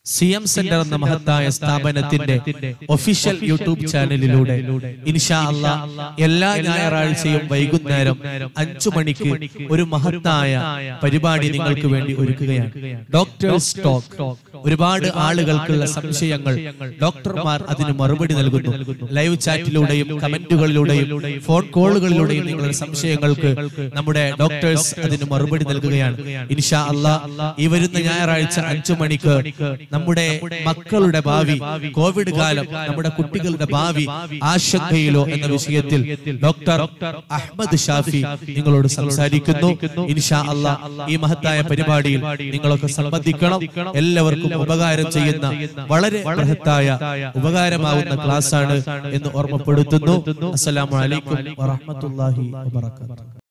C M centre എന്ന മഹത്തായ സ്ഥാപനത്തിന്റെ ഒഫീഷ്യൽ യൂട്യൂബ് ചാനലിലൂടെ ഇൻഷാ അല്ലാ എല്ലാ ഞായറാഴ്ചയും വൈകുന്നേരം അഞ്ചു മണിക്ക് ഒരു മഹത്തായ പരിപാടി നിങ്ങൾക്ക് വേണ്ടി ഒരുക്കുകയാണ് ഡോക്ടേഴ്സ് ടോക്ക് ഒരുപാട് ആളുകൾക്കുള്ള സംശയങ്ങൾ ഡോക്ടർമാർ അതിന് മറുപടി നൽകുന്നു ലൈവ് ചാറ്റിലൂടെയും കമന്റുകളിലൂടെയും ഫോൺ കോളുകളിലൂടെയും നിങ്ങളുടെ സംശയങ്ങൾക്ക് നമ്മുടെ ഡോക്ടേഴ്സ് അതിന് മറുപടി നൽകുകയാണ് ഇൻഷാ അല്ലാ ഈ വരുന്ന ഞായറാഴ്ച അഞ്ചു മണിക്ക് നമ്മുടെ മക്കളുടെ ഭാവി കോവിഡ് കാലം നമ്മുടെ കുട്ടികളുടെ ഭാവി ആശങ്കയിലോ എന്ന വിഷയത്തിൽ ഡോക്ടർ അഹമ്മദ് ഷാഫി നിങ്ങളോട് സംസാരിക്കുന്നു ഇൻഷാ അല്ലാ ഈ മഹത്തായ പരിപാടിയിൽ നിങ്ങളൊക്കെ സംബന്ധിക്കണം എല്ലാവർക്കും ഉപകാരം ചെയ്യുന്ന വളരെ ബൃഹത്തായ ഉപകാരമാവുന്ന ക്ലാസ് ആണ് എന്ന് ഓർമ്മപ്പെടുത്തുന്നു അസ്സലാമു അലൈക്കും വറഹ്മത്തുള്ളാഹി വബറകാതുഹു